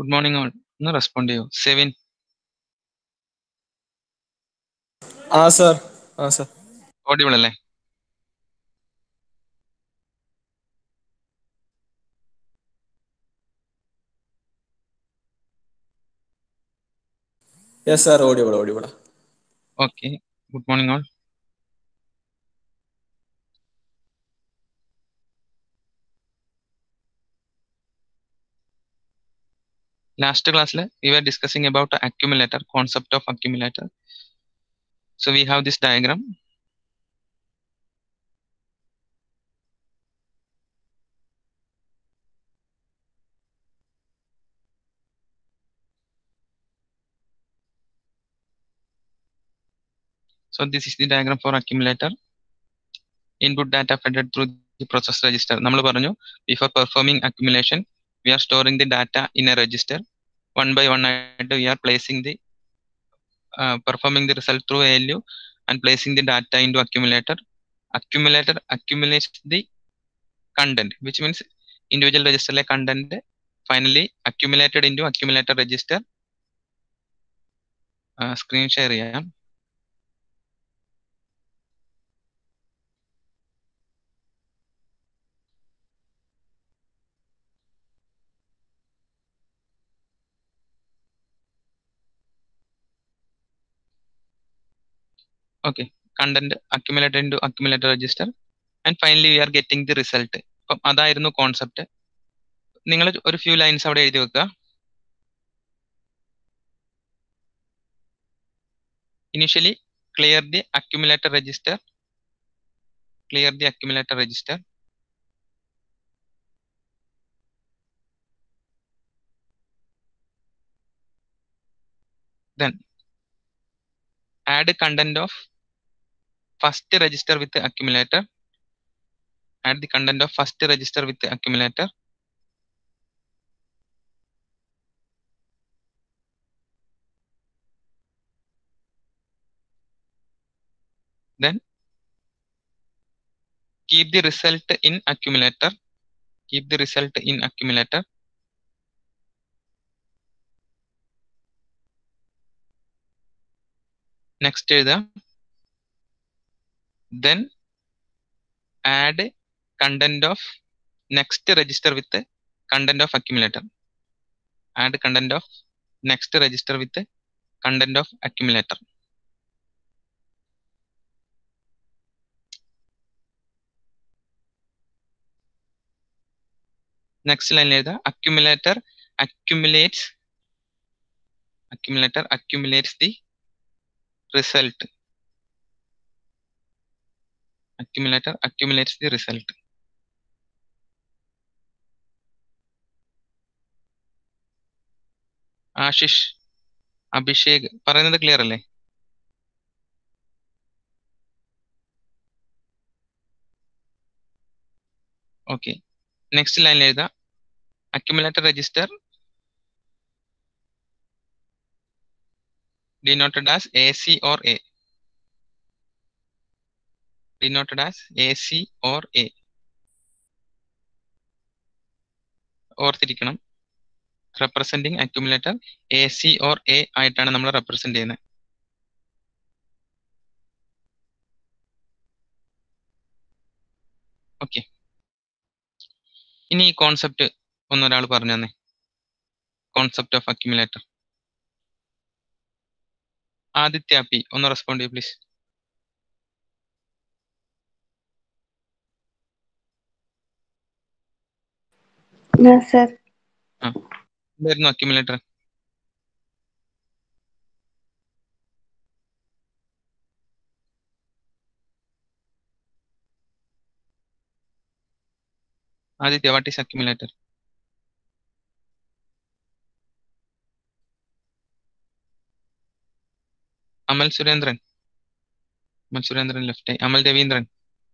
Good morning all ഒന്ന് respond ചെയ്യൂ സെവിൻ ആ സർ ആ സർ ഓഡിബിൾ അല്ലേ യെസ് സർ ഓടിയോളൂ ഓടിയോളൂ okay good morning all last ക്ലാസ്സിൽ we are discussing about accumulator concept of accumulator so we have this diagram So this is the diagram for accumulator. Input data fed through the process register. നമ്മൾ പറഞ്ഞു before performing accumulation, we are storing the data in a register. One by one ആയിട്ട് we are placing the uh, performing the result through ALU and placing the data into accumulator. Accumulator accumulates the content, which means individual registerലെ content finally accumulated into accumulator register. Uh, screen share ചെയ്യാം okay content accumulated into accumulator register and finally we are getting the result അപ്പം അതായിരുന്നു concept നിങ്ങൾ ഒരു few lines അവിടെ എഴുതി വെക്കുക initially clear the accumulator register clear the accumulator register then add content of first register with the accumulator add the content of first register with the accumulator then keep the result in accumulator keep the result in accumulator next എഴുതുക then add content of next register with the content of accumulator add content of next register with the content of accumulator next line എഴുതുക accumulator accumulates accumulator accumulates the result accumulator accumulates the result Ashish Abhishek പറയുന്നത് clear അല്ലേ okay next ലൈനിൽ എഴുതാം accumulator register denoted as AC or A. Denoted as AC or A. ഓർത്തിരിക്കണം representing accumulator A C or A ആയിട്ടാണ് നമ്മൾ represent ചെയ്യുന്നത് okay ഇനി ഈ കോൺസെപ്റ്റ് ഒന്നൊരാൾ പറഞ്ഞു തന്നെ concept of accumulator Aditya P ഒന്ന് റെസ്പോണ്ട് ചെയ്യൂ പ്ലീസ് സർ എന്തായിരുന്നു accumulator Aditya what is accumulator Amal Surendran Amal Surendran left Amal Raveendran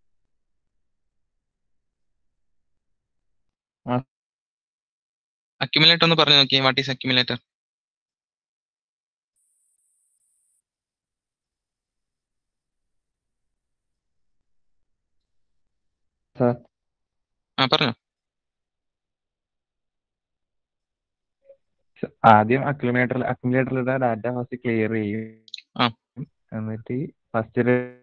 accumulator ഒന്ന് പറഞ്ഞു നോക്കിയേ വാട്ട് ഈസ് അക്യുമുലേറ്റർ Sir. ആ പറഞ്ഞോ ആദ്യം അക്യുമുലേറ്റർ അക്യുമുലേറ്ററിലെ ഡാറ്റ ഫസ്റ്റ് ക്ലിയർ ചെയ്യും ആ. എന്നിട്ട് ഫസ്റ്റ്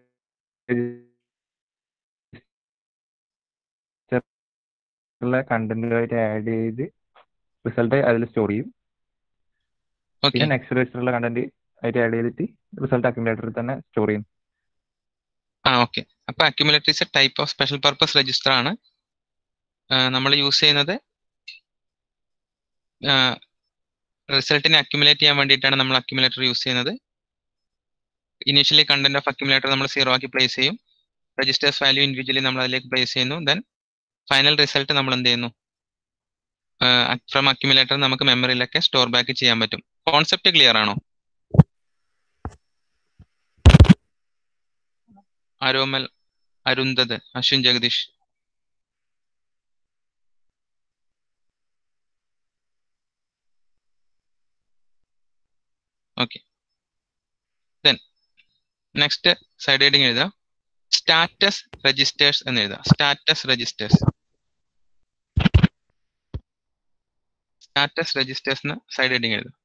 കണ്ടന്റുമായിട്ട് ആഡ് ചെയ്ത് റിസൾട്ട് അതിൽ സ്റ്റോർ ചെയ്യും ഓക്കെ പിന്നെ നെക്സ്റ്റ് രജിസ്റ്ററിലെ കണ്ടന്റ് ആയിട്ട് ആഡ് ചെയ്തിട്ട് റിസൾട്ട് അക്യുമുലേറ്ററിൽ തന്നെ സ്റ്റോർ ചെയ്യും ആ ഓക്കെ അപ്പൊ accumulator is a type of special purpose register ആണ് നമ്മൾ യൂസ് ചെയ്യുന്നത് റിസൾട്ടിനെ അക്യുമുലേറ്റ് ചെയ്യാൻ വേണ്ടിയിട്ടാണ് നമ്മൾ അക്യുമുലേറ്റർ യൂസ് ചെയ്യുന്നത് ഇനീഷ്യലി കണ്ടന്റ് ഓഫ് അക്യുമുലേറ്റർ നമ്മൾ സീറോ ആക്കി പ്ലേസ് ചെയ്യും രജിസ്റ്റേഴ്സ് വാല്യൂ ഇൻഡിവിജ്വലി നമ്മൾ അതിലേക്ക് പ്ലേസ് ചെയ്യുന്നു ദെൻ ഫൈനൽ റിസൾട്ട് നമ്മൾ എന്ത് ചെയ്യുന്നു ഫ്രം അക്യുമുലേറ്റർ നമുക്ക് മെമ്മറിയിലൊക്കെ സ്റ്റോർ ബാക്ക് ചെയ്യാൻ പറ്റും കോൺസെപ്റ്റ് ക്ലിയർ ആണോ Aromal Arundhath Ashwin Jagadeesh okay then next side heading എഴുതാം സ്റ്റാറ്റസ് രജിസ്റ്റേഴ്സ് എന്ന് എഴുതാം സ്റ്റാറ്റസ് രജിസ്റ്റേഴ്സ് സ്റ്റാറ്റസ് രജിസ്റ്റേഴ്സ് എന്ന് സൈഡ് ഹെഡിങ് എഴുതാം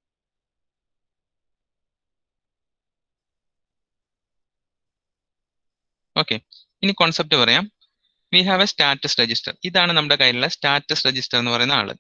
ഓക്കെ ഇനി കോൺസെപ്റ്റ് പറയാം we have a status register ഇതാണ് നമ്മുടെ കയ്യിലുള്ള സ്റ്റാറ്റസ് രജിസ്റ്റർ എന്ന് പറയുന്ന ആള്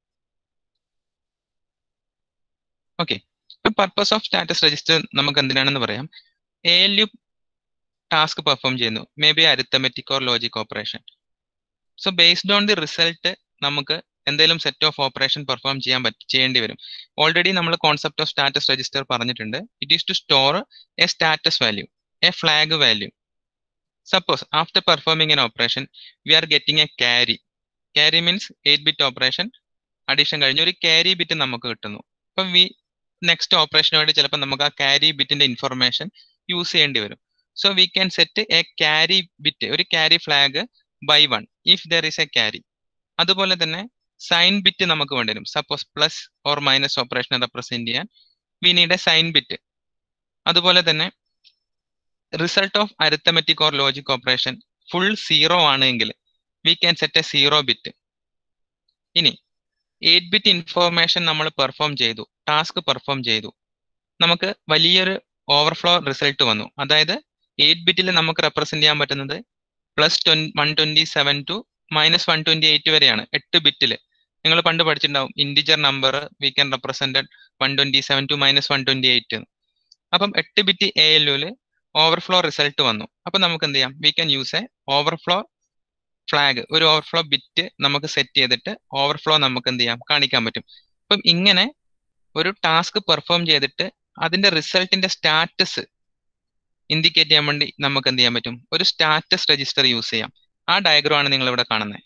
okay purpose of status register നമുക്ക് എന്തിനാണെന്ന് പറയാം A L U task perform ചെയ്യുന്നു may be arithmetic or logic operation so based on the result നമുക്ക് എന്തെങ്കിലും സെറ്റ് ഓഫ് ഓപ്പറേഷൻ പെർഫോം ചെയ്യാൻ പറ്റ ചെയ്യേണ്ടി വരും ഓൾറെഡി നമ്മൾ കോൺസെപ്റ്റ് ഓഫ് സ്റ്റാറ്റസ് രജിസ്റ്റർ പറഞ്ഞിട്ടുണ്ട് it is to store a status value a flag value Suppose after performing an operation, we are getting a carry. Carry means 8-bit operation. Addition കഴിഞ്ഞ് ഒരു carry bit നമുക്ക് കിട്ടുന്നു അപ്പം V next ഓപ്പറേഷന് വേണ്ടി ചിലപ്പോൾ നമുക്ക് ആ ക്യാരി ബിറ്റിന്റെ ഇൻഫർമേഷൻ യൂസ് ചെയ്യേണ്ടി വരും so we can set a carry bit ഒരു carry flag by one if there is a carry അതുപോലെ തന്നെ സൈൻ ബിറ്റ് നമുക്ക് വേണ്ടി വരും suppose plus or minus operation represent ചെയ്യാൻ we need a sign bit അതുപോലെ തന്നെ result of arithmetic or logic operation full zero ആണെങ്കിൽ we can set a zero bit ഇനി എയ്റ്റ് ബിറ്റ് ഇൻഫോർമേഷൻ നമ്മൾ പെർഫോം ചെയ്തു ടാസ്ക് പെർഫോം ചെയ്തു നമുക്ക് വലിയൊരു ഓവർഫ്ലോ റിസൾട്ട് വന്നു അതായത് എയ്റ്റ് ബിറ്റിൽ നമുക്ക് റെപ്രസെന്റ് ചെയ്യാൻ പറ്റുന്നത് പ്ലസ് ട്വൻ one twenty seven to minus one twenty eight വരെയാണ് എട്ട് ബിറ്റിൽ നിങ്ങൾ പണ്ട് പഠിച്ചിട്ടുണ്ടാവും integer number we can represented one twenty seven to minus one twenty eight അപ്പം എട്ട് ബിറ്റ് എ എല്ലുവിൽ ഓവർഫ്ലോ റിസൾട്ട് വന്നു അപ്പൊ നമുക്ക് എന്ത് ചെയ്യാം we can use a overflow flag ഒരു ഓവർഫ്ലോ ബിറ്റ് നമുക്ക് സെറ്റ് ചെയ്തിട്ട് ഓവർഫ്ലോ നമുക്ക് എന്ത് ചെയ്യാം കാണിക്കാൻ പറ്റും അപ്പം ഇങ്ങനെ ഒരു ടാസ്ക് പെർഫോം ചെയ്തിട്ട് അതിന്റെ റിസൾട്ടിന്റെ സ്റ്റാറ്റസ് ഇൻഡിക്കേറ്റ് ചെയ്യാൻ വേണ്ടി നമുക്ക് എന്ത് ചെയ്യാൻ പറ്റും ഒരു സ്റ്റാറ്റസ് രജിസ്റ്റർ യൂസ് ചെയ്യാം ആ ഡയഗ്രാം ആണ് നിങ്ങൾ ഇവിടെ കാണുന്നത്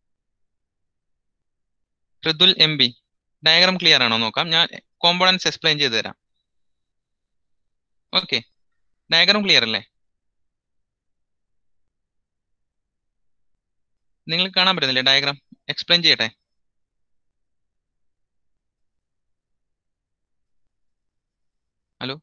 Rithul M B diagram clear ആണോ നോക്കാം ഞാൻ കോമ്പോണൻസ് എക്സ്പ്ലെയിൻ ചെയ്തു തരാം ഓക്കെ ഡയഗ്രാം ക്ലിയർ അല്ലേ നിങ്ങൾ കാണാൻ പറ്റുന്നില്ലേ ഡയഗ്രാം എക്സ്പ്ലെയിൻ ചെയ്യട്ടെ ഹലോ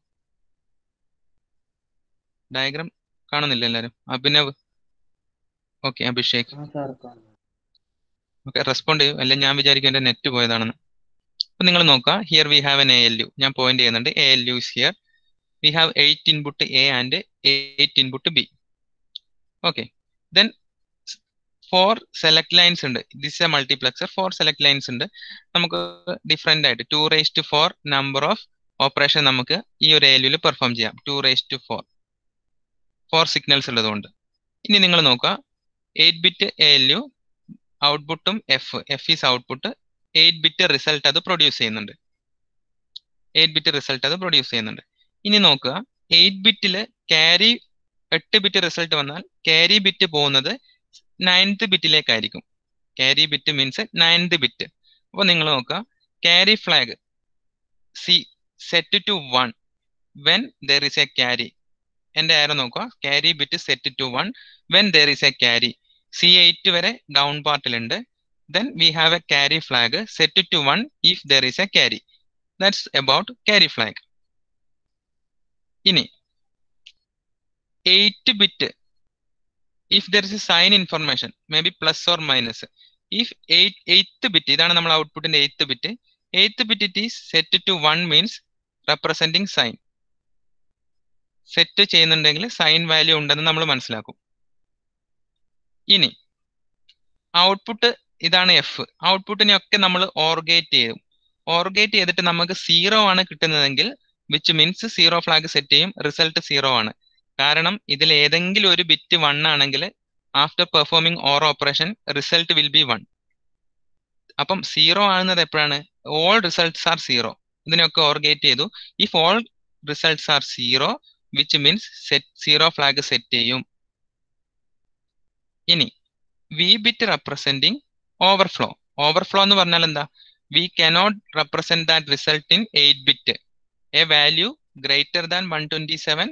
ഡയഗ്രാം കാണുന്നില്ല എല്ലാരും Abhinav okay Abhishek okay respond ചെയ്യും അല്ലെങ്കിൽ ഞാൻ വിചാരിക്കും എന്റെ നെറ്റ് പോയതാണെന്ന് അപ്പൊ നിങ്ങൾ നോക്കുക here we have an A L U ഞാൻ പോയിന്റ് ചെയ്യുന്നുണ്ട് A L U is here we have 8 input A and 8 input B. Okay. Then four select lines ഉണ്ട് this is a multiplexer four select lines ഉണ്ട് നമുക്ക് different ആയിട്ട് two raise to four number of operation നമുക്ക് ഈ ഒരു ഏരിയയിൽ perform ചെയ്യാം two raise to four four signals ഉള്ളതുകൊണ്ട് ഇനി നിങ്ങൾ നോക്കുക eight bit A L U ഔട്ട്പുട്ടും F F is output eight bit result അത് പ്രൊഡ്യൂസ് ചെയ്യുന്നുണ്ട് എയ്റ്റ് ബിറ്റ് റിസൾട്ട് അത് പ്രൊഡ്യൂസ് ചെയ്യുന്നുണ്ട് ഇനി നോക്കുക എയ്റ്റ് ബിറ്റില് ക്യാരി എട്ട് ബിറ്റ് റിസൾട്ട് വന്നാൽ ക്യാരി ബിറ്റ് പോകുന്നത് നയൻത് ബിറ്റിലേക്കായിരിക്കും carry bit means ninth bit അപ്പോൾ നിങ്ങൾ നോക്കുക carry flag C set to one when there is a carry എൻ്റെ ആരോ നോക്കുക carry bit set to one when there is a carry C eight വരെ down പാർട്ടിലുണ്ട് then we have a carry flag set to one if there is a carry that's about carry flag ഇനി eight bit if there is a sign information may be plus or minus if eight eighth bit ഇതാണ് നമ്മൾ ഔട്ട്പുട്ടിന്റെ eighth bit eighth bit it is set to 1 means representing sign set ചെയ്യുന്നുണ്ടെങ്കിൽ sign value ഉണ്ടെന്ന് നമ്മൾ മനസ്സിലാക്കും ഇനി output ഇതാണ് F ഔട്ട്പുട്ടിനെയൊക്കെ നമ്മൾ ഓർഗേറ്റ് ചെയ്യും ഓർഗേറ്റ് ചെയ്തിട്ട് നമുക്ക് സീറോ ആണ് കിട്ടുന്നതെങ്കിൽ which means zero flag set ചെയ്യും റിസൾട്ട് സീറോ ആണ് കാരണം ഇതിൽ ഏതെങ്കിലും ഒരു ബിറ്റ് വൺ ആണെങ്കിൽ after performing OR operation result will be one അപ്പം സീറോ ആകുന്നത് എപ്പോഴാണ് ഓൾ റിസൾട്ട്സ് ആർ സീറോ ഇതിനൊക്കെ ഓർഗേറ്റ് ചെയ്തു if all results are zero which means set zero flag set ചെയ്യും ഇനി we bit representing overflow overflow എന്ന് പറഞ്ഞാൽ എന്താ we cannot represent that result in eight bit A value greater than one twenty seven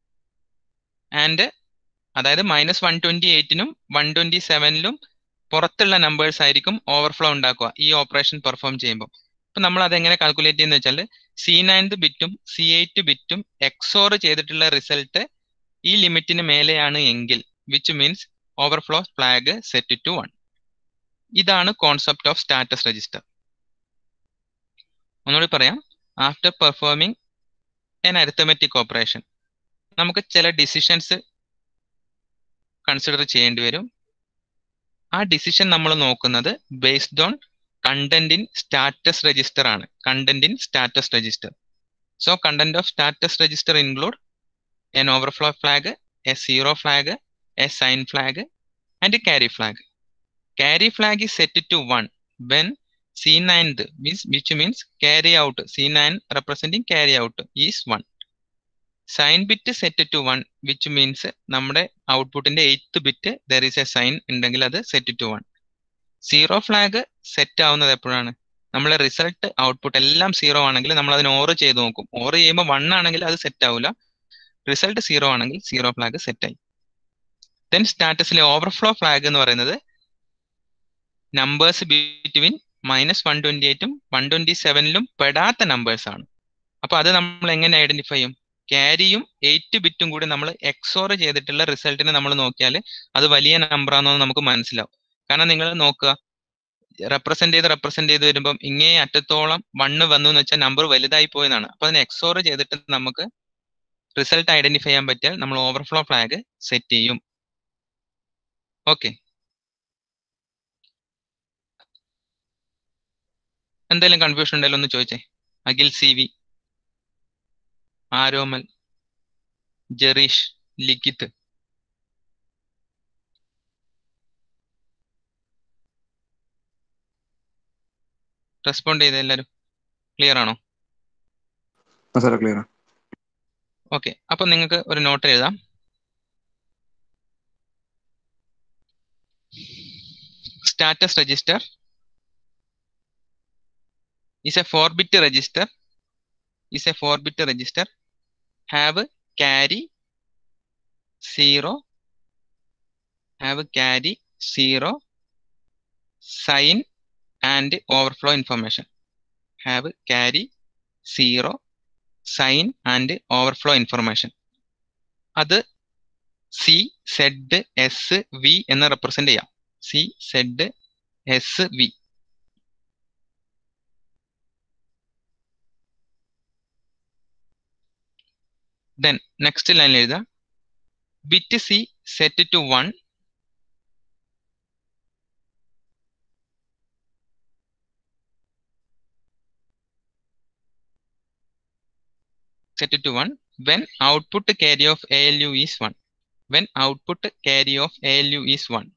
and അതായത് minus one twenty എയ്റ്റിനും one twenty സെവനിലും പുറത്തുള്ള numbers ആയിരിക്കും ഓവർഫ്ലോ ഉണ്ടാക്കുക ഈ ഓപ്പറേഷൻ പെർഫോം ചെയ്യുമ്പോൾ അപ്പൊ നമ്മൾ അതെങ്ങനെ കാൽക്കുലേറ്റ് ചെയ്യുന്ന വെച്ചാൽ സി നയൻത് ബിറ്റും സി എയ്റ്റ് ബിറ്റും എക്സോർ ചെയ്തിട്ടുള്ള റിസൾട്ട് ഈ ലിമിറ്റിന് മേലെയാണ് എങ്കിൽ which means overflow flag set to one ഇതാണ് കോൺസെപ്റ്റ് ഓഫ് സ്റ്റാറ്റസ് രജിസ്റ്റർ ഒന്നുകൂടി പറയാം after performing an arithmetic operation നമുക്ക് ചില ഡിസിഷൻസ് കൺസിഡർ ചെയ്യേണ്ടി വരും ആ ഡിസിഷൻ നമ്മൾ നോക്കുന്നത് based on content in status register ആണ് content in status register so content of status register include an overflow flag a zero flag a sign flag and carry flag carry flag is set to 1 when C9th means which means carry out C9 representing carry out is 1 sign bit set to one which means നമ്മുടെ ഔട്ട്പുട്ടിന്റെ eighth bit there is a sign ഉണ്ടെങ്കിൽ അത് set to one zero flag set ആവുന്നത് എപ്പോഴാണ് നമ്മളെ result output എല്ലാം zero ആണെങ്കിൽ നമ്മൾ അതിന് ഓറ് ചെയ്ത് നോക്കും ഓറ് ചെയ്യുമ്പോൾ വൺ ആണെങ്കിൽ അത് സെറ്റ് ആവില്ല റിസൾട്ട് സീറോ ആണെങ്കിൽ സീറോ ഫ്ലാഗ് സെറ്റ് ആയി ദെൻ സ്റ്റാറ്റസിലെ ഓവർഫ്ലോ ഫ്ലാഗ് എന്ന് പറയുന്നത് numbers between minus one twenty എയ്റ്റും വൺ ട്വന്റി സെവനിലും പെടാത്ത നമ്പേഴ്സ് ആണ് അപ്പൊ അത് നമ്മൾ എങ്ങനെ ഐഡന്റിഫൈ ചെയ്യും ക്യാരിയും എയ്റ്റ് ബിറ്റും കൂടി നമ്മൾ എക്സോർ ചെയ്തിട്ടുള്ള റിസൾട്ടിനെ നമ്മൾ നോക്കിയാൽ അത് വലിയ നമ്പർ ആണെന്ന് നമുക്ക് മനസ്സിലാവും കാരണം നിങ്ങൾ നോക്കുക റെപ്രസെന്റ് ചെയ്ത് റെപ്രസെന്റ് ചെയ്ത് വരുമ്പം ഇങ്ങേ അറ്റത്തോളം വണ്ണ് വന്നു എന്ന് വെച്ചാൽ നമ്പർ വലുതായി പോയതാണ് അപ്പൊ അതിനെ എക്സോർ ചെയ്തിട്ട് നമുക്ക് റിസൾട്ട് ഐഡന്റിഫൈ ചെയ്യാൻ പറ്റിയാൽ നമ്മൾ ഓവർഫ്ലോ ഫ്ലാഗ് സെറ്റ് ചെയ്യും ഓക്കെ എന്തെങ്കിലും കൺഫ്യൂഷൻ ഉണ്ടെങ്കിലും ഒന്ന് ചോദിച്ചേ Akhil C V Aromal Jereesh Likhith respond ചെയ്ത എല്ലാവരും ക്ലിയർ ആണോ ആ സാറേ ക്ലിയർ ഓക്കെ അപ്പൊ നിങ്ങൾക്ക് ഒരു നോട്ട് എഴുതാം status register is a 4 bit register is a 4 bit register have carry 0 have carry 0 sign and overflow information have carry 0 sign and overflow information അത് സി സെഡ് എസ് വി എന്ന് represent ചെയ്യാം C Z S V then next ലൈനിൽ എഴുതാം bit C set to one set to 1 when output carry of ALU is 1 when output carry of ALU is 1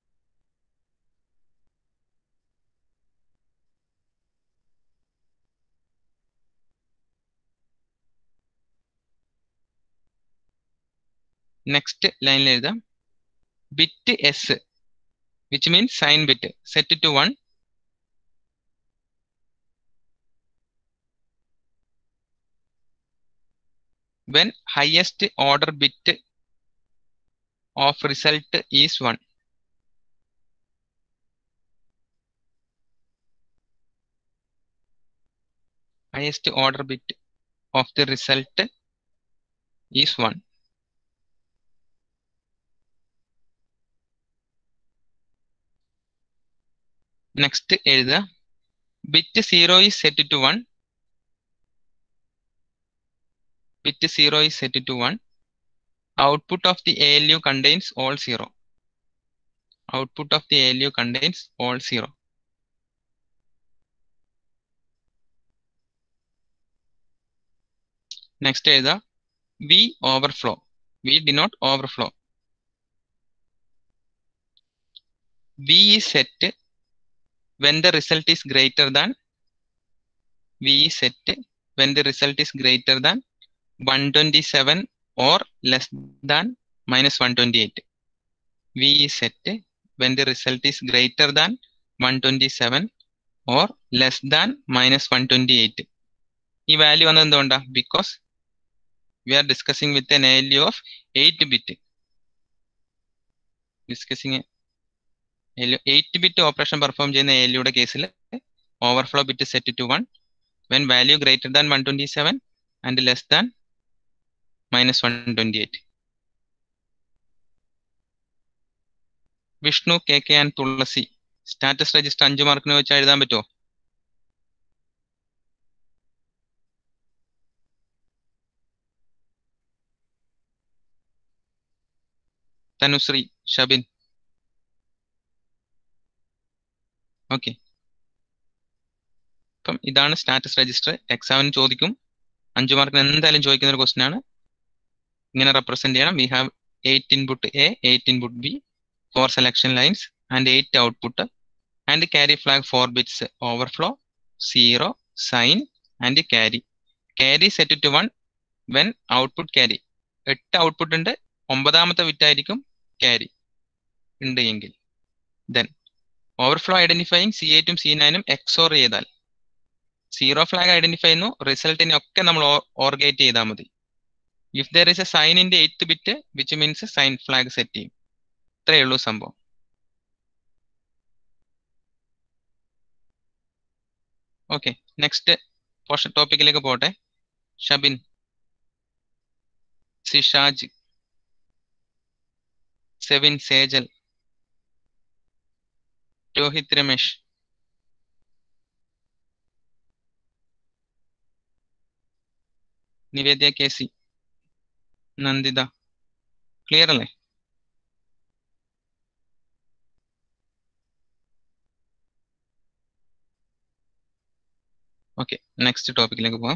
next ലൈനിൽ എഴുതാം bit S which means sign bit set to one when highest order bit of result is 1 highest order bit of the result is 1 next എഴുതുക bit 0 is set to 1 bit 0 is set to 1 output of the ALU contains all 0 output of the ALU contains all 0 next is the V overflow V denote overflow V is set when the result is greater than V is set when the result is greater than 127 or less than minus 128. V is set when the result is greater than 127 or less than minus 128. ഈ value വന്നത് എന്തുകൊണ്ടാ because we are discussing with an value of eight bit discussing eight bit operation perform ചെയ്യുന്ന എല്ലിയുടെ കേസിൽ overflow bit set to one when value greater than one twenty seven and less than minus one twenty eight Vishnu K K and Thulasi status register അഞ്ച് മാർക്കിന് വെച്ച് എഴുതാൻ പറ്റുമോ Tanushree Shabin okay അപ്പം ഇതാണ് സ്റ്റാറ്റസ് രജിസ്റ്റർ എക്സാമിന് ചോദിക്കും അഞ്ചു മാർക്കിന് എന്തായാലും ചോദിക്കുന്ന ഒരു ക്വസ്റ്റ്യൻ ആണ് ഇങ്ങനെ റെപ്രസെന്റ് ചെയ്യണം we have eight input A eight input B four selection lines and eight output and carry flag four bits overflow zero sign and carry carry set to one when output carry എട്ട് output ഉണ്ട് ഒമ്പതാമത്തെ വിറ്റായിരിക്കും carry ഉണ്ട് എങ്കിൽ then overflow identifying C എയ്റ്റും C നയനും XOR ചെയ്താൽ zero flag identify ചെയ്യുന്നു റിസൾട്ടിനെ ഒക്കെ നമ്മൾ ഓർഗേറ്റ് ചെയ്താൽ മതി if there is a sign in eighth bit which means sign flag set ചെയ്യും ഇത്രയേ ഉള്ളൂ സംഭവം ഓക്കെ നെക്സ്റ്റ് പോർഷൻ ടോപ്പിക്കിലേക്ക് പോട്ടെ Shabin Sishaj Sevin Sejal Rohit Ramesh Nivedya K C Nanditha clear അല്ലേ ഓക്കെ നെക്സ്റ്റ് ടോപ്പിക്കിലേക്ക് പോവാം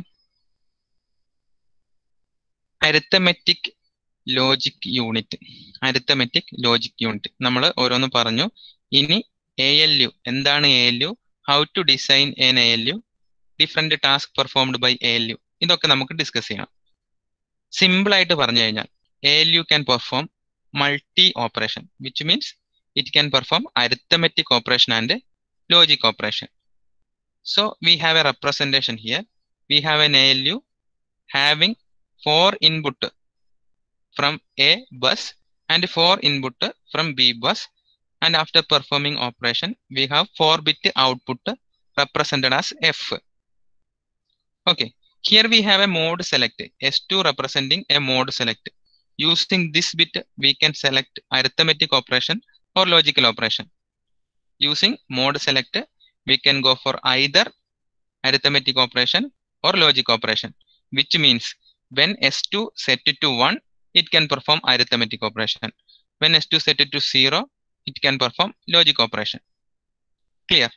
arithmetic logic unit arithmetic logic unit നമ്മൾ ഓരോന്ന് പറഞ്ഞു ഇനി എ എൽ യു എന്താണ് A L U how to design an A L U different task performed by A L U ഇതൊക്കെ നമുക്ക് ഡിസ്കസ് ചെയ്യണം സിമ്പിൾ ആയിട്ട് പറഞ്ഞു കഴിഞ്ഞാൽ A L U can perform multi operation which means it can perform arithmetic operation and logic operation so we have a representation here we have an A L U having four input from A bus and four input from B bus and after performing operation we have 4 bit output represented as f okay here we have a mode select s2 representing a mode select using this bit we can select arithmetic operation or logical operation using mode select we can go for either arithmetic operation or logic operation which means when s2 set to 1 it can perform arithmetic operation when s2 set to 0 it can perform logic operation. Clear?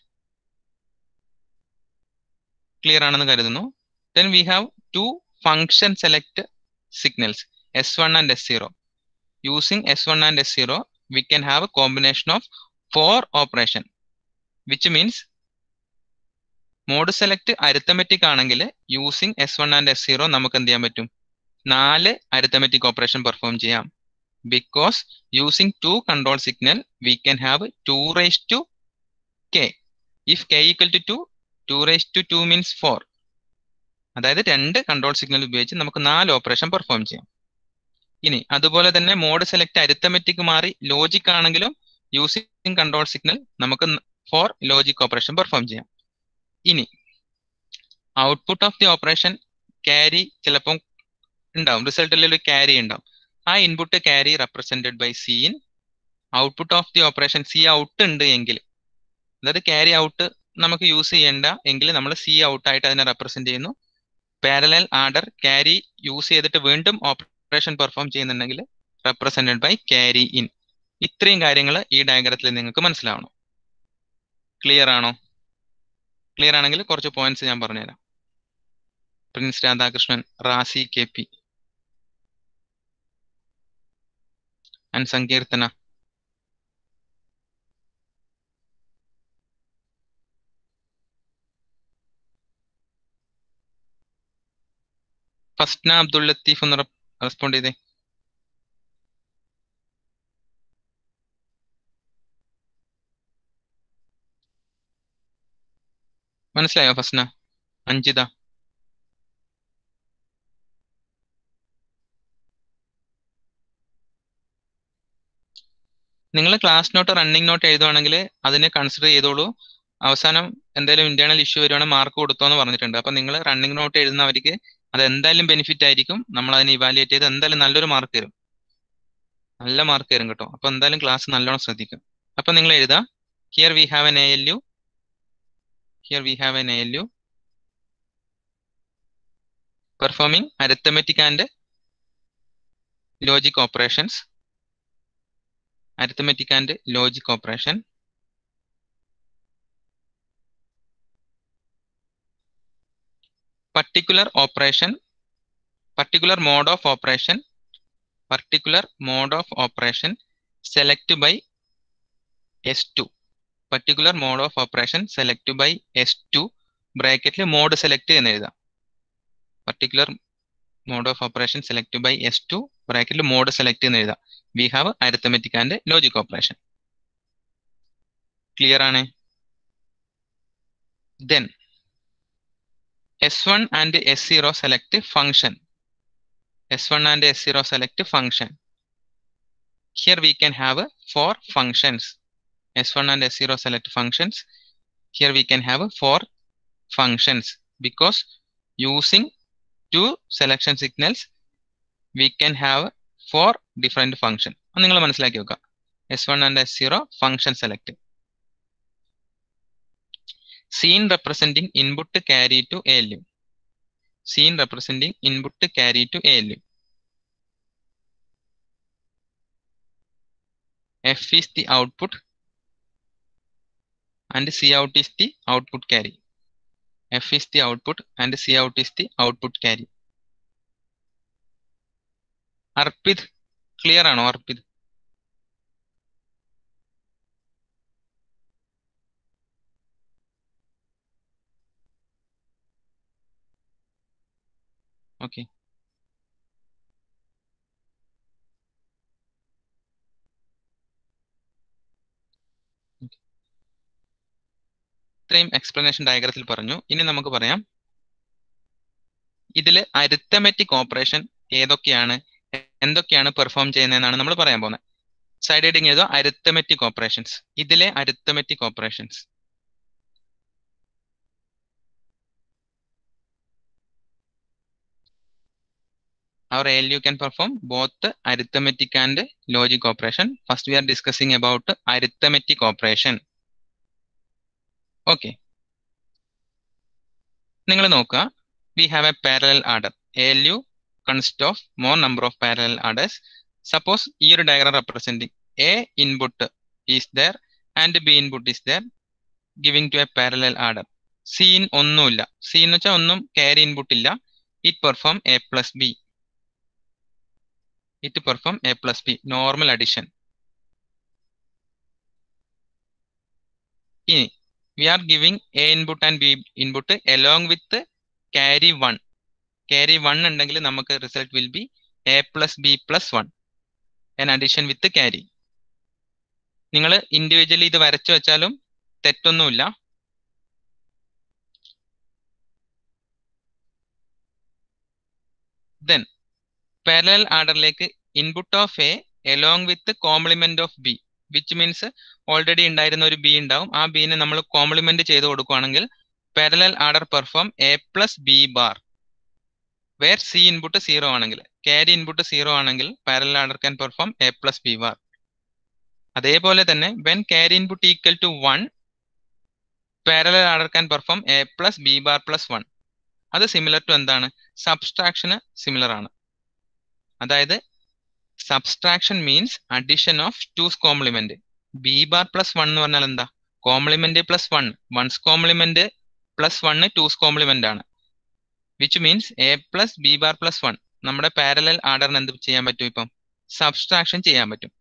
Clear ആണെന്ന് കരുതുന്നു then we have two function select signals s1 and s0 using s1 and s0 we can have a combination of four operation which means mode select arithmetic ആണെങ്കിൽ using S one and S zero നമുക്ക് എന്ത് ചെയ്യാൻ പറ്റും നാല് arithmetic operation perform ചെയ്യാം because using two control signal we can have 2 raised to k if k equal to 2 2 raised to 2 means 4 അതായത് രണ്ട് control signal ഉപയോഗിച്ച് നമുക്ക് നാല് ഓപ്പറേഷൻ പെർഫോം ചെയ്യാം ഇനി അതുപോലെ തന്നെ മോഡ് സെലക്ട് അരിത്തമെറ്റിക് മാറി ലോജിക് ആണെങ്കിലും യൂസിങ് കൺട്രോൾ സിഗ്നൽ നമുക്ക് ഫോർ ലോജിക് ഓപ്പറേഷൻ പെർഫോം ചെയ്യാം ഇനി output of the operation carry ചിലപ്പം ഉണ്ടാവും റിസൾട്ടിൽ ഒരു ക്യാരി ഉണ്ടാവും ആ input carry represented by C in output of the operation C out ഉണ്ട് എങ്കിൽ അതായത് ക്യാരി ഔട്ട് നമുക്ക് യൂസ് ചെയ്യേണ്ട എങ്കിൽ നമ്മൾ സി ഔട്ട് ആയിട്ട് അതിനെ റെപ്രസെന്റ് ചെയ്യുന്നു പാരലൽ ആർഡർ ക്യാരി യൂസ് ചെയ്തിട്ട് വീണ്ടും ഓപ്പറേഷൻ പെർഫോം ചെയ്യുന്നുണ്ടെങ്കിൽ റെപ്രസെന്റഡ് ബൈ ക്യാരി ഇൻ ഇത്രയും കാര്യങ്ങൾ ഈ ഡയഗ്രത്തിൽ നിങ്ങൾക്ക് മനസ്സിലാവണം ക്ലിയർ ആണോ ക്ലിയർ ആണെങ്കിൽ കുറച്ച് പോയിന്റ്സ് ഞാൻ പറഞ്ഞുതരാം Prince Radhakrishnan Razi K P and Sankeerthana Fasna Abdul Latheef ഒന്ന് റെസ്പോണ്ട് ചെയ്തേ മനസ്സിലായോ ഫസ്ന അഞ്ചിത നിങ്ങൾ ക്ലാസ് നോട്ട് റണ്ണിങ് നോട്ട് എഴുതുവാണെങ്കിൽ അതിനെ കൺസിഡർ ചെയ്തോളൂ അവസാനം എന്തെങ്കിലും ഇന്റേണൽ ഇഷ്യൂ വരുവാണെങ്കിൽ മാർക്ക് കൊടുത്തോ എന്ന് പറഞ്ഞിട്ടുണ്ട് അപ്പൊ നിങ്ങൾ റണ്ണിങ് നോട്ട് എഴുതുന്നവർക്ക് അത് എന്തായാലും ബെനിഫിറ്റ് ആയിരിക്കും നമ്മൾ അതിനെ ഇവാലുവേറ്റ് ചെയ്ത് എന്തായാലും നല്ലൊരു മാർക്ക് തരും നല്ല മാർക്ക് തരും കേട്ടോ അപ്പൊ എന്തായാലും ക്ലാസ് നല്ലോണം ശ്രദ്ധിക്കും അപ്പൊ നിങ്ങൾ എഴുതാ here we have an A L U here we have an A L U performing arithmetic and logic operations arithmetic and logic operation particular operation particular mode of operation particular mode of operation select by s2 particular mode of operation select by s2 ബ്രാക്കറ്റിൽ mode select എന്ന് എഴുതാം particular mode of operation selected by S2 ബ്രാക്കറ്റിൽ mode select എന്ന് എഴുതാം we have arithmetic and logic operation clear ആണ് then S one and S zero select function S one and S zero select function here we can have four functions S one and S zero select functions here we can have four functions because using two selection signals we can have four different function നിങ്ങൾ മനസ്സിലാക്കി വെക്കുക S one and S zero function select C in representing input carry to A L U C in representing input carry to A L U F is the output and C out is the output carry F is the output and C out is the output carry. Arpit clear ആണോ Arpit okay ഇത്രയും explanation ഡയഗ്രത്തിൽ പറഞ്ഞു ഇനി നമുക്ക് പറയാം ഇതിൽ arithmetic operation ഏതൊക്കെയാണ് എന്തൊക്കെയാണ് പെർഫോം ചെയ്യുന്നതെന്നാണ് നമ്മൾ പറയാൻ പോകുന്നത് സൈഡ് ഹെഡിങ് എഴുതുക അരിത്തമെറ്റിക് ഓപ്പറേഷൻസ് ഇതിലെ arithmetic operations our ALU can perform both arithmetic and logic operation. First, we are discussing about arithmetic operation. Okay നിങ്ങൾ നോക്കുക we have a parallel adder A L U consist of more number of parallel adders suppose ഈ ഒരു diagram representing A input is there and B input is there giving to a parallel adder C in ഒന്നുമില്ല C എന്ന് വെച്ചാൽ ഒന്നും carry input ഇല്ല it perform A plus B it perform A plus B normal addition ഇനി we are giving a input and b input along with carry 1 carry 1 ഉണ്ടെങ്കിൽ നമുക്ക് result will be A plus B plus one an addition with carry നിങ്ങൾ individually ഇത് വരച്ചു വെച്ചാലും തെറ്റൊന്നുമില്ല then parallel ആർഡറിലേക്ക് input of A along with complement of B which means already ഉണ്ടായിരുന്ന ഒരു ബി ഉണ്ടാവും ആ ബീനെ നമ്മൾ കോംപ്ലിമെന്റ് ചെയ്ത് കൊടുക്കുകയാണെങ്കിൽ parallel adder perform A plus B bar where C input zero ആണെങ്കിൽ ക്യാരി ഇൻപുട്ട് സീറോ ആണെങ്കിൽ parallel adder can perform A plus B bar അതേപോലെ തന്നെ when carry input equal to one parallel adder can perform A plus B bar plus one അത് similar to എന്താണ് സബ്സ്ട്രാക്ഷന് similar ആണ് അതായത് subtraction means addition of two's complement B bar plus one എന്ന് പറഞ്ഞാൽ എന്താ complement plus one once complement plus one two's complement ആണ് which means A plus B bar plus one നമ്മുടെ പാരലൽ ആർഡറിന് എന്ത് ചെയ്യാൻ പറ്റും ഇപ്പം സബ്സ്ട്രാക്ഷൻ ചെയ്യാൻ പറ്റും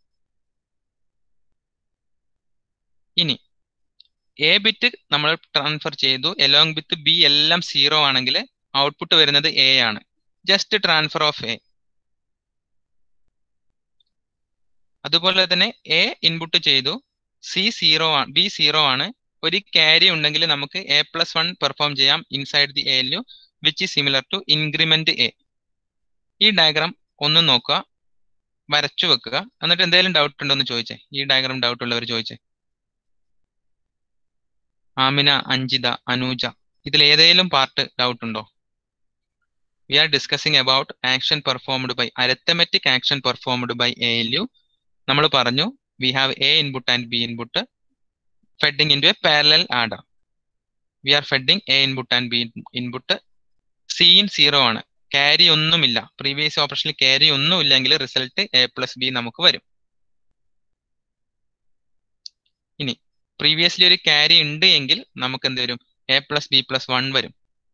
ഇനി എ ബിറ്റ് നമ്മൾ ട്രാൻസ്ഫർ ചെയ്തു എലോങ് വിത്ത് ബി എല്ലാം സീറോ ആണെങ്കിൽ ഔട്ട്പുട്ട് വരുന്നത് എ ആണ് ജസ്റ്റ് ട്രാൻസ്ഫർ ഓഫ് എ അതുപോലെ തന്നെ എ ഇൻപുട്ട് ചെയ്തു സി സീറോ ആണ് ബി സീറോ ആണ് ഒരു ക്യാരി ഉണ്ടെങ്കിൽ നമുക്ക് എ പ്ലസ് വൺ പെർഫോം ചെയ്യാം inside the A L which is similar to increment A ഈ ഡയഗ്രാം ഒന്ന് നോക്കുക വരച്ചു വെക്കുക എന്നിട്ട് എന്തെങ്കിലും ഡൗട്ട് ഉണ്ടോ എന്ന് ചോദിച്ചേ ഈ ഡയഗ്രാം ഡൗട്ട് ഉള്ളവർ ചോദിച്ചേ ആമിന അഞ്ജിത അനൂജ ഇതിൽ ഏതെങ്കിലും പാർട്ട് ഡൗട്ട് ഉണ്ടോ we are discussing about action performed by arithmetic action performed by A L U നമ്മൾ പറഞ്ഞു we have A input and B input feeding into a parallel adder we are feeding A input and B input C in zero ആണ് carry ഒന്നുമില്ല previous ഓപ്പറേഷനിൽ carry ഒന്നും ഇല്ലെങ്കിൽ result A plus B നമുക്ക് വരും ഇനി previously ഒരു carry ഉണ്ട് എങ്കിൽ നമുക്ക് എന്ത് വരും A plus B plus one വരും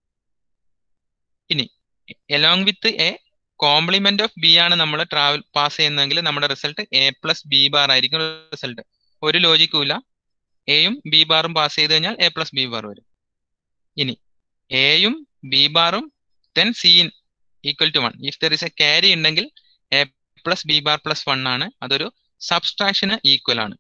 ഇനി along with A complement of B ആണ് നമ്മൾ ട്രാവൽ പാസ് ചെയ്യുന്നതെങ്കിൽ നമ്മുടെ result A plus B bar ആയിരിക്കും റിസൾട്ട് ഒരു ലോജിക്കും ഇല്ല എയും ബി ബാറും പാസ് ചെയ്ത് കഴിഞ്ഞാൽ എ പ്ലസ് ബി ബാർ വരും ഇനി എയും ബി ബാറും then C in equal to one if there is a carry ഉണ്ടെങ്കിൽ A plus B bar plus one ആണ് അതൊരു സബ്സ്ട്രാക്ഷന് ഈക്വൽ ആണ്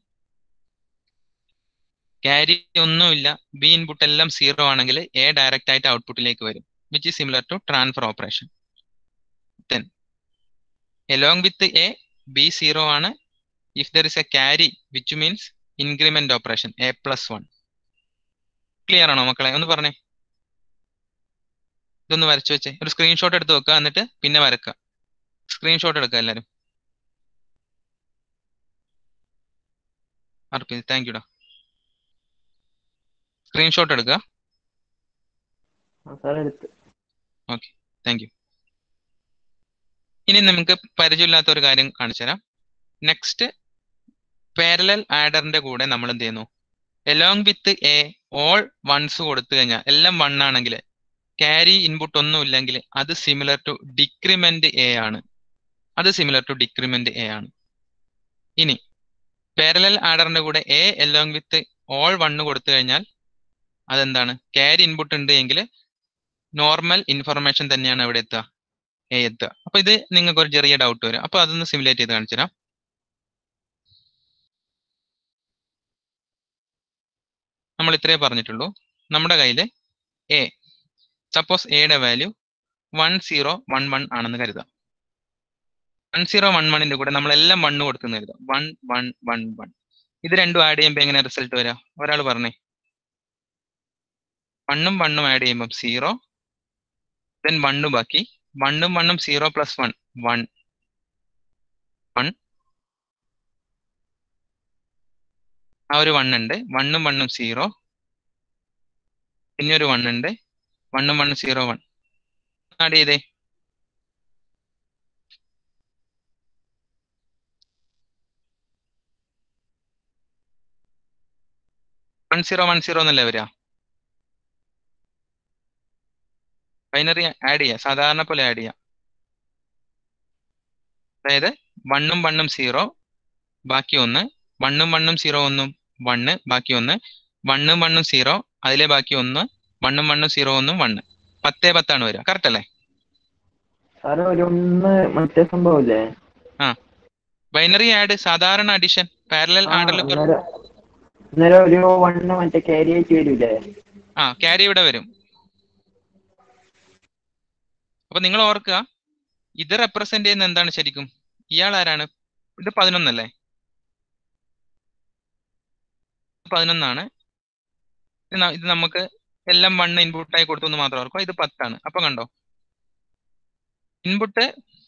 ക്യാരി ഒന്നുമില്ല ബി ഇൻപുട്ട് എല്ലാം സീറോ ആണെങ്കിൽ എ ഡയറക്റ്റ് ആയിട്ട് ഔട്ട്പുട്ടിലേക്ക് വരും which is similar to transfer operation then along with A B zero ആണ് if there is a carry which means increment operation A plus one clear ആണോ മക്കളെ ഒന്ന് പറഞ്ഞേ ഇതൊന്ന് വരച്ചു വെച്ചേ ഒരു സ്ക്രീൻഷോട്ട് എടുത്ത് വെക്കുക എന്നിട്ട് പിന്നെ വരക്കുക സ്ക്രീൻഷോട്ട് എടുക്കുക എല്ലാവരും അർപ്പിത് താങ്ക് യുടാ സ്ക്രീൻഷോട്ട് എടുക്കുക ഓക്കെ താങ്ക് യു ഇനി നമുക്ക് പരിചയമില്ലാത്ത ഒരു കാര്യം കാണിച്ചു തരാം നെക്സ്റ്റ് പാരലൽ ആഡറിന്റെ കൂടെ നമ്മൾ എന്ത് ചെയ്യുന്നു along with A all ones കൊടുത്തു കഴിഞ്ഞാൽ എല്ലാം വൺ ആണെങ്കിൽ ക്യാരി ഇൻപുട്ട് ഒന്നും ഇല്ലെങ്കിൽ അത് സിമിലർ ടു ഡിക്രിമെന്റ് എ ആണ് അത് സിമിലർ ടു ഡിക്രിമെന്റ് എ ആണ് ഇനി പാരലൽ ആഡറിന്റെ കൂടെ A along with all one കൊടുത്തു കഴിഞ്ഞാൽ അതെന്താണ് ക്യാരി ഇൻപുട്ട് ഉണ്ട് എങ്കിൽ നോർമൽ ഇൻഫർമേഷൻ തന്നെയാണ് ഇവിടെ എത്തുക എ എത്തുക അപ്പൊ ഇത് നിങ്ങൾക്ക് ഒരു ചെറിയ ഡൗട്ട് വരും അപ്പൊ അതൊന്ന് സിമുലേറ്റ് ചെയ്ത് കാണിച്ചു തരാം നമ്മൾ ഇത്രേ പറഞ്ഞിട്ടുള്ളൂ നമ്മുടെ കയ്യിൽ എ സപ്പോസ് എയുടെ value one zero one one ആണെന്ന് കരുതാം വൺ സീറോ വൺ വണ്ണിന്റെ കൂടെ നമ്മളെല്ലാം വണ്ണ് കൊടുക്കുന്ന കരുതാം വൺ വൺ വൺ വൺ ഇത് രണ്ടും ആഡ് ചെയ്യുമ്പോൾ എങ്ങനെ റിസൾട്ട് വരാം ഒരാൾ പറഞ്ഞേ വണ്ണും വണ്ണും ആഡ് ചെയ്യുമ്പോൾ സീറോ ദെൻ വണ്ണും ബാക്കി വണ്ണും വണ്ണും zero plus one one one ആ ഒരു വൺ ഉണ്ട് വണ്ണും വണ്ണും സീറോ പിന്നെ ഒരു വൺ ഉണ്ട് വണ്ണും വണ്ണും സീറോ വൺ ആഡ് ചെയ്തേ വൺ സീറോ വൺ സീറോ എന്നല്ലേ വരിക ബൈനറി ആഡ് ചെയ്യാം സാധാരണ പോലെ ആഡ് ചെയ്യാം അതായത് വണ്ണും വണ്ണും സീറോ ബാക്കി ഒന്ന് വണ്ണും വണ്ണും സീറോ ഒന്നും വണ്ണ് ബാക്കി ഒന്ന് വണ്ണും വണ്ണും സീറോ അതിലെ ബാക്കി ഒന്ന് വണ്ണും വണ്ണും സീറോ ഒന്നും വണ്ണ് പത്തേ പത്താണ് വരിക കറക്റ്റ് അല്ലേ സാറേ ഒരു ഒന്ന് മറ്റേ സംഭവമില്ലേ ബൈനറി ആഡ് സാധാരണ അഡിഷൻ പാരലൽ ആ, ആഡറിൽ അന്നേരം അന്നേരം ഒരു വണ്ണ് മറ്റേ ക്യാരി ആയിട്ട് വരൂലേ ആ ക്യാരി ഇവിടെ വരും അപ്പൊ നിങ്ങൾ ഓർക്കുക ഇത് റെപ്രസെന്റ് ചെയ്യുന്ന എന്താണ് ശരിക്കും ഇയാൾ ആരാണ് ഇത് പതിനൊന്നല്ലേ പതിനൊന്നാണ് ഇത് ന- ഇത് നമുക്ക് എല്ലാം വണ്ണ് ഇൻപുട്ടായി കൊടുത്തു എന്ന് മാത്രം ഓർക്കുക ഇത് പത്താണ് അപ്പൊ കണ്ടോ ഇൻപുട്ട്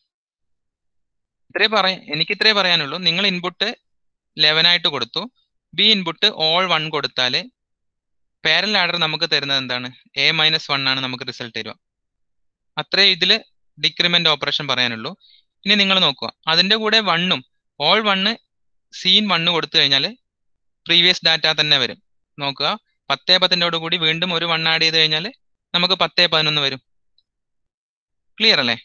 ഇത്രേ പറയാ എനിക്ക് ഇത്രേ പറയാനുള്ളൂ നിങ്ങൾ ഇൻപുട്ട് ലെവൻ ആയിട്ട് കൊടുത്തു ബി ഇൻപുട്ട് ഓൾ വൺ കൊടുത്താല് പാരൽ ആഡർ നമുക്ക് തരുന്നത് എന്താണ് എ മൈനസ് വൺ ആണ് നമുക്ക് റിസൾട്ട് തരിക അത്രേ ഇതിൽ ഡിക്രിമെന്റ് ഓപ്പറേഷൻ പറയാനുള്ളൂ ഇനി നിങ്ങൾ നോക്കുക അതിന്റെ കൂടെ വണ്ണും ഓൾ വണ്ണ് സീൻ വണ്ണ് കൊടുത്തു കഴിഞ്ഞാൽ പ്രീവിയസ് ഡാറ്റ തന്നെ വരും നോക്കുക പത്തേ പത്തിൻ്റെയോട് കൂടി വീണ്ടും ഒരു വൺ ആഡ് ചെയ്ത് കഴിഞ്ഞാൽ നമുക്ക് പത്തേ പതിനൊന്ന് വരും ക്ലിയർ അല്ലേ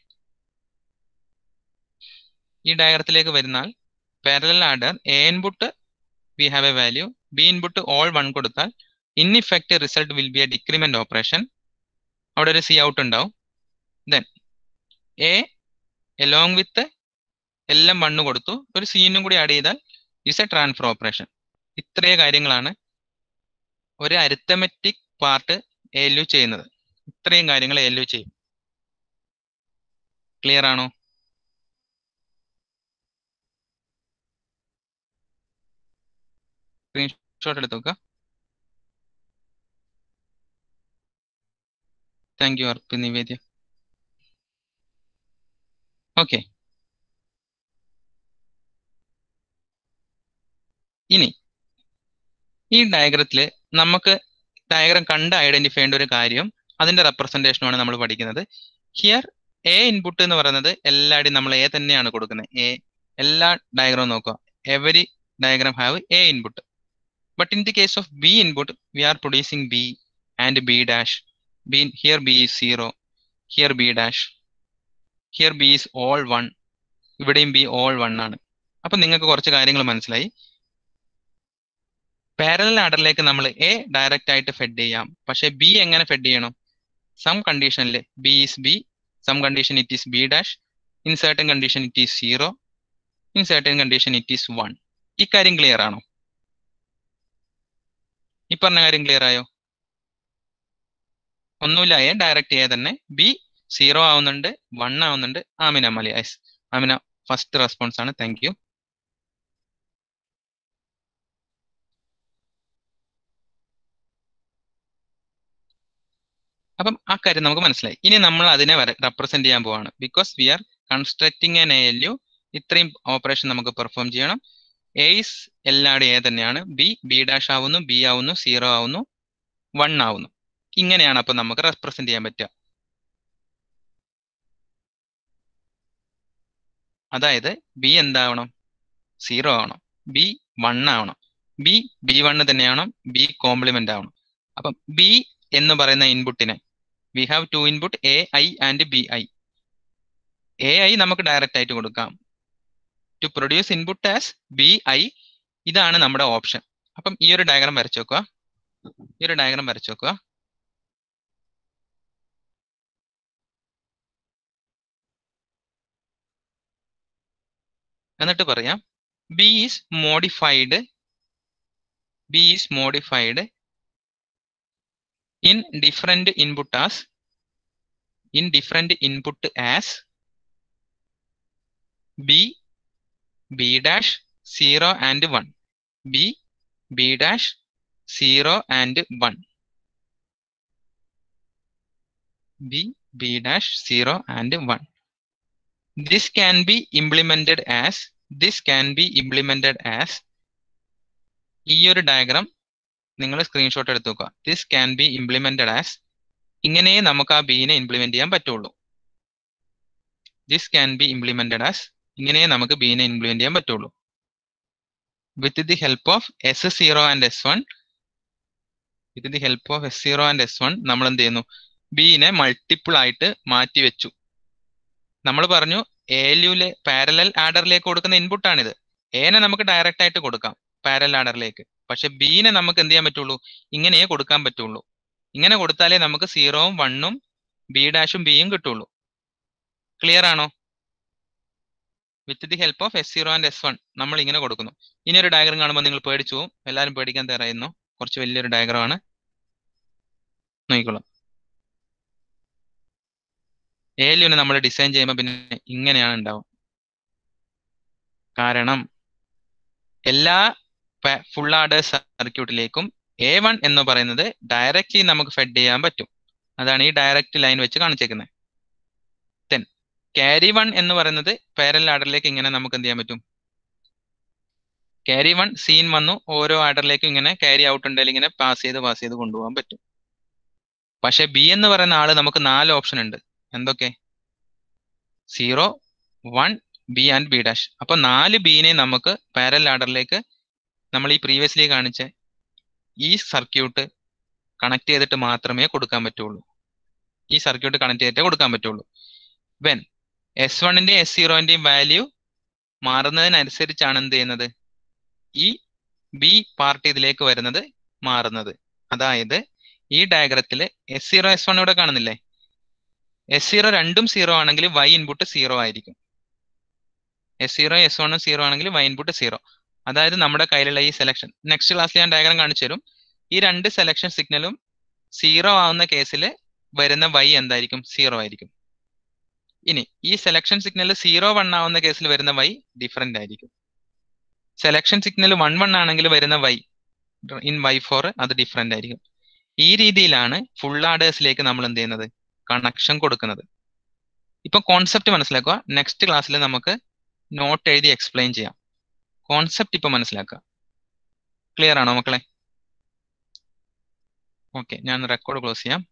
ഈ ഡയഗ്രത്തിലേക്ക് വരുന്നാൽ parallel adder A input we have a value B input all one കൊടുത്താൽ in effect result will be a decrement operation അവിടെ ഒരു സി ഔട്ട് ഉണ്ടാവും ദെൻ എ എലോങ് വിത്ത് എല്ലാം വണ്ണ് കൊടുത്തു ഒരു സീനും കൂടി ആഡ് ചെയ്താൽ ഇസ് എ ട്രാൻസ്ഫർ ഓപ്പറേഷൻ ഇത്രയും കാര്യങ്ങളാണ് ഒരു അരിത്തമെറ്റിക് പാർട്ട് എലു ചെയ്യുന്നത് ഇത്രയും കാര്യങ്ങൾ എലു ചെയ്യും ക്ലിയർ ആണോ സ്ക്രീൻഷോട്ട് എടുത്ത് നോക്കുക thank you Arpi Nivedya okay ഇനി ഈ ഡയഗ്രത്തിൽ നമുക്ക് ഡയഗ്രം കണ്ട് ഐഡന്റിഫൈ ചെയ്യേണ്ട ഒരു കാര്യം അതിന്റെ റെപ്രസെന്റേഷനുമാണ് നമ്മൾ പഠിക്കുന്നത് ഹിയർ എ ഇൻപുട്ട് എന്ന് പറയുന്നത് എല്ലായിടും നമ്മൾ എ തന്നെയാണ് കൊടുക്കുന്നത് എ എല്ലാ ഡയഗ്രാം നോക്കുക every diagram have A input but in the case of B input we are producing B and B dash B here B is zero here B dash here B is all one ഇവിടെയും B all one ആണ് അപ്പൊ നിങ്ങൾക്ക് കുറച്ച് കാര്യങ്ങൾ മനസ്സിലായി parallel ആർഡറിലേക്ക് നമ്മൾ A direct ആയിട്ട് fed ചെയ്യാം പക്ഷെ ബി എങ്ങനെ ഫെഡ് ചെയ്യണം സം കണ്ടീഷനിൽ B is B some condition it is B dash in certain condition it is zero in certain condition it is one ഇക്കാര്യം ക്ലിയർ ആണോ ഈ പറഞ്ഞ കാര്യം ക്ലിയർ ആയോ ഒന്നുമില്ല എ ഡയറക്റ്റ് എ തന്നെ ബി സീറോ ആവുന്നുണ്ട് വൺ ആവുന്നുണ്ട് ആമിന മലി ഐസ് ആമിന ഫസ്റ്റ് റെസ്പോൺസ് ആണ് താങ്ക് യു അപ്പം ആ കാര്യം നമുക്ക് മനസ്സിലായി ഇനി നമ്മൾ അതിനെ റെപ്രസെന്റ് ചെയ്യാൻ പോവാണ് because we are constructing an A L U ഇത്രയും ഓപ്പറേഷൻ നമുക്ക് പെർഫോം ചെയ്യണം എയ്സ് എല്ലാവരും എ തന്നെയാണ് ബി ബി ഡാഷ് ആവുന്നു ബി ആവുന്നു സീറോ ആവുന്നു വൺ ആവുന്നു ഇങ്ങനെയാണ് അപ്പൊ നമുക്ക് റെപ്രസെന്റ് ചെയ്യാൻ പറ്റുക അതായത് ബി എന്താവണം സീറോ ആവണം ബി വൺ ആവണം ബി ബി വണ്ണ് തന്നെയാവണം ബി കോംപ്ലിമെന്റ് ആവണം അപ്പം ബി എന്ന് പറയുന്ന ഇൻപുട്ടിനെ we have to input A I and B I A I നമുക്ക് ഡയറക്റ്റ് ആയിട്ട് കൊടുക്കാം to produce input as B I ഇതാണ് നമ്മുടെ ഓപ്ഷൻ അപ്പം ഈ ഒരു ഡയഗ്രാം വരച്ചു വെക്കുക ഈ ഒരു ഡയഗ്രാം വരച്ചു വെക്കുക എന്നിട്ട് പറയാം B is modified B is modified in different input as in different input as b b dash 0 and 1 b b dash 0 and 1 b b dash 0 and 1 this can be implemented as this can be implemented as ഈ ഒരു diagram നിങ്ങൾ screenshot എടുത്ത് നോക്കുക this can be implemented as ഇങ്ങനെ നമുക്ക് ആ ബീനെ implement ചെയ്യാൻ പറ്റുള്ളൂ this can be implemented as ഇങ്ങനെ നമുക്ക് ബീനെ ഇംപ്ലിമെന്റ് ചെയ്യാൻ പറ്റുള്ളൂ with the help of S zero and S one with the help of S zero and S one നമ്മൾ എന്ത് ചെയ്യുന്നു ബീനെ മൾട്ടിപ്പിൾ ആയിട്ട് മാറ്റി വെച്ചു നമ്മൾ പറഞ്ഞു എ യുലെ പാരലൽ ആഡറിലേക്ക് കൊടുക്കുന്ന ഇൻപുട്ടാണിത് എനെ നമുക്ക് ഡയറക്റ്റ് ആയിട്ട് കൊടുക്കാം പാരലൽ ആഡറിലേക്ക് പക്ഷെ ബീനെ നമുക്ക് എന്ത് ചെയ്യാൻ പറ്റുള്ളൂ ഇങ്ങനെയേ കൊടുക്കാൻ പറ്റുള്ളൂ ഇങ്ങനെ കൊടുത്താലേ നമുക്ക് സീറോവും വണ്ണും ബി ഡാഷും ബിയും കിട്ടുള്ളൂ ക്ലിയർ ആണോ with the help of S zero and S one നമ്മൾ ഇങ്ങനെ കൊടുക്കുന്നു ഇനി ഒരു ഡയഗ്രം കാണുമ്പോൾ നിങ്ങൾ പേടിച്ചു പോകും എല്ലാവരും പേടിക്കാൻ തയ്യാറായിരുന്നു കുറച്ച് വലിയൊരു ഡയഗ്രം ആണ് നോക്കിക്കോളാം ഏലിയന് നമ്മൾ ഡിസൈൻ ചെയ്യുമ്പോൾ പിന്നെ ഇങ്ങനെയാണ് ഉണ്ടാവും കാരണം എല്ലാ ഫുൾ ആർഡർ സർക്യൂട്ടിലേക്കും എ വൺ എന്ന് പറയുന്നത് ഡയറക്റ്റ്ലി നമുക്ക് ഫെഡ് ചെയ്യാൻ പറ്റും അതാണ് ഈ ഡയറക്റ്റ് ലൈൻ വെച്ച് കാണിച്ചേക്കുന്നത് ദെൻ ക്യാരി വൺ എന്ന് പറയുന്നത് പാരൽ ആർഡറിലേക്ക് ഇങ്ങനെ നമുക്ക് എന്ത് ചെയ്യാൻ പറ്റും ക്യാരി വൺ സീൻ വന്നു ഓരോ ആർഡറിലേക്കും ഇങ്ങനെ ക്യാരി ഔട്ട് ഉണ്ടെങ്കിൽ ഇങ്ങനെ പാസ് ചെയ്ത് പാസ് ചെയ്ത് കൊണ്ടുപോകാൻ പറ്റും പക്ഷെ ബി എന്ന് പറയുന്ന ആള് നമുക്ക് നാല് ഓപ്ഷൻ ഉണ്ട് എന്തൊക്കെ zero one B and B dash അപ്പൊ നാല് ബീനെ നമുക്ക് പാരൽ ആർഡറിലേക്ക് നമ്മൾ ഈ പ്രീവിയസ്ലി കാണിച്ച ഈ സർക്യൂട്ട് കണക്ട് ചെയ്തിട്ട് മാത്രമേ കൊടുക്കാൻ പറ്റുള്ളൂ ഈ സർക്യൂട്ട് കണക്ട് ചെയ്തിട്ടേ കൊടുക്കാൻ പറ്റുള്ളൂ വെൻ എസ് വണ്ണിന്റെയും എസ് സീറോന്റെയും വാല്യൂ മാറുന്നതിനനുസരിച്ചാണ് എന്ത് ചെയ്യുന്നത് ഈ ബി പാർട്ട് ഇതിലേക്ക് വരുന്നത് മാറുന്നത് അതായത് ഈ ഡയഗ്രത്തിൽ എസ് സീറോ എസ് വൺ ഇവിടെ കാണുന്നില്ലേ എസ് സീറോ രണ്ടും സീറോ ആണെങ്കിൽ വൈ ഇൻപുട്ട് സീറോ ആയിരിക്കും എസ് സീറോ എസ് വണ്ണും സീറോ ആണെങ്കിൽ വൈ ഇൻപുട്ട് സീറോ അതായത് നമ്മുടെ കയ്യിലുള്ള ഈ സെലക്ഷൻ നെക്സ്റ്റ് ക്ലാസ്സിൽ ഞാൻ ഡയഗ്രാം കാണിച്ചു തരും ഈ രണ്ട് സെലക്ഷൻ സിഗ്നലും സീറോ ആവുന്ന കേസിൽ വരുന്ന വൈ എന്തായിരിക്കും സീറോ ആയിരിക്കും ഇനി ഈ സെലക്ഷൻ സിഗ്നൽ സീറോ വൺ ആവുന്ന കേസിൽ വരുന്ന വൈ ഡിഫറെന്റ് ആയിരിക്കും സെലക്ഷൻ സിഗ്നൽ വൺ വൺ ആണെങ്കിൽ വരുന്ന വൈ ഇൻ വൈ ഫോർ അത് ഡിഫറെന്റ് ആയിരിക്കും ഈ രീതിയിലാണ് ഫുൾ ആഡേഴ്സിലേക്ക് നമ്മൾ എന്ത് ചെയ്യുന്നത് കണക്ഷൻ കൊടുക്കുന്നത് ഇപ്പൊ കോൺസെപ്റ്റ് മനസ്സിലാക്കുക നെക്സ്റ്റ് ക്ലാസ്സിൽ നമുക്ക് നോട്ട് എഴുതി എക്സ്പ്ലെയിൻ ചെയ്യാം കോൺസെപ്റ്റ് ഇപ്പൊ മനസ്സിലാക്കുക ക്ലിയർ ആണോ മക്കളെ ഓക്കെ ഞാൻ റെക്കോർഡ് ക്ലോസ് ചെയ്യാം